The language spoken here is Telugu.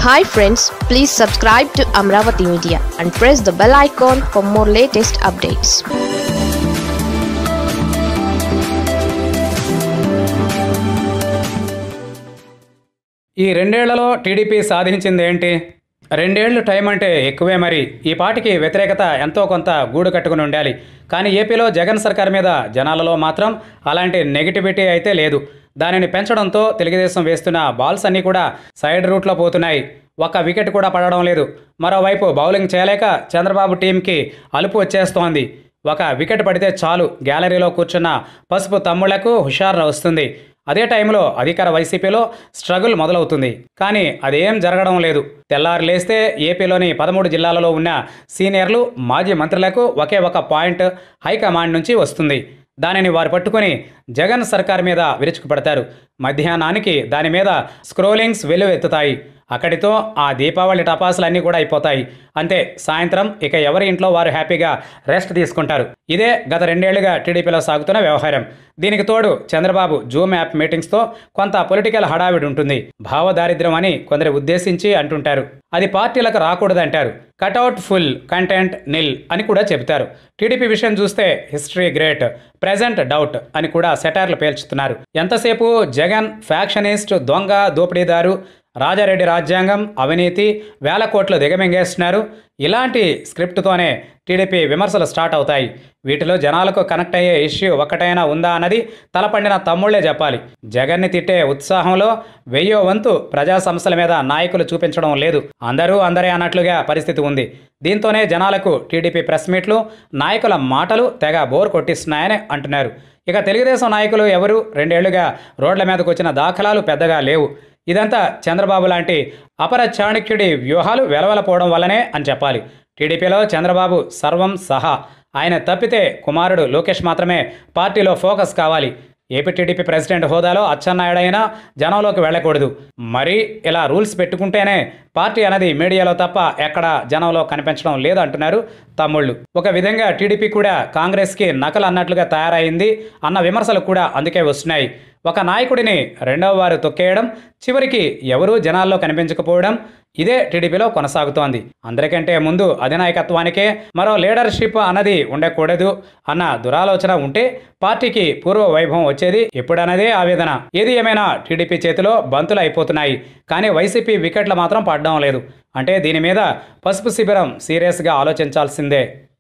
hi friends please subscribe to Amaravati media and press the bell icon for more latest updates ఈ రెండేళ్లలో టీడీపీ సాధించింది ఏంటి రెండేళ్లు టైం అంటే ఎక్కువే మరి ఈ పార్టీకి వ్యతిరేకత ఎంతో కొంత గూడు కట్టుకుని ఉండాలి కానీ ఏపీలో జగన్ సర్కార్ మీద జనాలలో మాత్రం అలాంటి నెగిటివిటీ అయితే లేదు దానిని పెంచడంతో తెలుగుదేశం వేస్తున్న బాల్స్ అన్నీ కూడా సైడ్ రూట్లో పోతున్నాయి ఒక్క వికెట్ కూడా పడడం లేదు మరోవైపు బౌలింగ్ చేయలేక చంద్రబాబు టీంకి అలుపు వచ్చేస్తోంది ఒక వికెట్ పడితే చాలు గ్యాలరీలో కూర్చున్న పసుపు తమ్ముళ్లకు హుషారు వస్తుంది అదే టైంలో అధికార వైసీపీలో స్ట్రగుల్ మొదలవుతుంది కానీ అదేం జరగడం లేదు తెల్లారు లేస్తే ఏపీలోని పదమూడు జిల్లాలలో ఉన్న సీనియర్లు మాజీ మంత్రులకు ఒకే ఒక పాయింట్ హైకమాండ్ నుంచి వస్తుంది దానిని వారు పట్టుకొని జగన్ సర్కార్ మీద విరుచుకుపడతారు మధ్యాహ్నానికి దాని మీద స్క్రోలింగ్స్ వెలువెత్తుతాయి అక్కడితో ఆ దీపావళి టపాసులన్నీ కూడా అయిపోతాయి అంతే సాయంత్రం ఇక ఎవరి ఇంట్లో వారు హ్యాపీగా రెస్ట్ తీసుకుంటారు ఇదే గత రెండేళ్లుగా టీడీపీలో సాగుతున్న వ్యవహారం దీనికి తోడు చంద్రబాబు జూమ్ యాప్ మీటింగ్స్తో కొంత పొలిటికల్ హడావిడి ఉంటుంది భావదారిద్ర్యం అని కొందరు ఉద్దేశించి అంటుంటారు అది పార్టీలకు రాకూడదంటారు కటౌట్ ఫుల్ కంటెంట్ నిల్ అని కూడా చెబుతారు టీడీపీ విషయం చూస్తే హిస్టరీ గ్రేట్ ప్రెజెంట్ డౌట్ అని కూడా సెటార్లు పేల్చుతున్నారు ఎంతసేపు జగన్ ఫ్యాక్షనిస్ట్ దొంగ దోపిడీదారు రాజారెడ్డి రాజ్యాంగం అవినీతి వేల కోట్లు దిగమింగేస్తున్నారు ఇలాంటి స్క్రిప్ట్తోనే టీడీపీ విమర్శలు స్టార్ట్ అవుతాయి వీటిలో జనాలకు కనెక్ట్ అయ్యే ఇష్యూ ఒక్కటైనా ఉందా అన్నది తలపండిన తమ్ముళ్లే చెప్పాలి జగన్ని తిట్టే ఉత్సాహంలో వెయ్యో వంతు ప్రజా సమస్యల మీద నాయకులు చూపించడం లేదు అందరూ అందరే అన్నట్లుగా పరిస్థితి ఉంది దీంతోనే జనాలకు టీడీపీ ప్రెస్ మీట్లు నాయకుల మాటలు తెగ బోర్ కొట్టిస్తున్నాయని అంటున్నారు ఇక తెలుగుదేశం నాయకులు ఎవరు రెండేళ్లుగా రోడ్ల మీదకు వచ్చిన దాఖలాలు పెద్దగా లేవు ఇదంతా చంద్రబాబు లాంటి అపర చాణక్యుడి వ్యూహాలు వెలవెలపోవడం వల్లనే అని చెప్పాలి టీడీపీలో చంద్రబాబు సర్వం సహా ఆయన తప్పితే కుమారుడు లోకేష్ మాత్రమే పార్టీలో ఫోకస్ కావాలి ఏపీ టీడీపీ ప్రెసిడెంట్ హోదాలో అచ్చెన్నాయుడైనా జనంలోకి వెళ్ళకూడదు మరి ఇలా రూల్స్ పెట్టుకుంటేనే పార్టీ అనేది మీడియాలో తప్ప ఎక్కడ జనంలో కనిపించడం లేదు అంటున్నారు తమ్ముళ్ళు ఒక విధంగా టీడీపీ కూడా కాంగ్రెస్కి నకలు అన్నట్లుగా తయారైంది అన్న విమర్శలు కూడా అందుకే వస్తున్నాయి ఒక నాయకుడిని రెండవ వారు తొక్కేయడం చివరికి ఎవరూ జనాల్లో కనిపించకపోవడం ఇదే టీడీపీలో కొనసాగుతోంది అందరికంటే ముందు అధినాయకత్వానికే మరో లీడర్షిప్ అన్నది ఉండకూడదు అన్న దురాలోచన ఉంటే పార్టీకి పూర్వ వైభవం వచ్చేది ఎప్పుడన్నదే ఆవేదన ఏది ఏమైనా టీడీపీ చేతిలో బంతులు అయిపోతున్నాయి కానీ వైసీపీ వికెట్లు మాత్రం పడడం లేదు అంటే దీని మీద పసుపు శిబిరం సీరియస్గా ఆలోచించాల్సిందే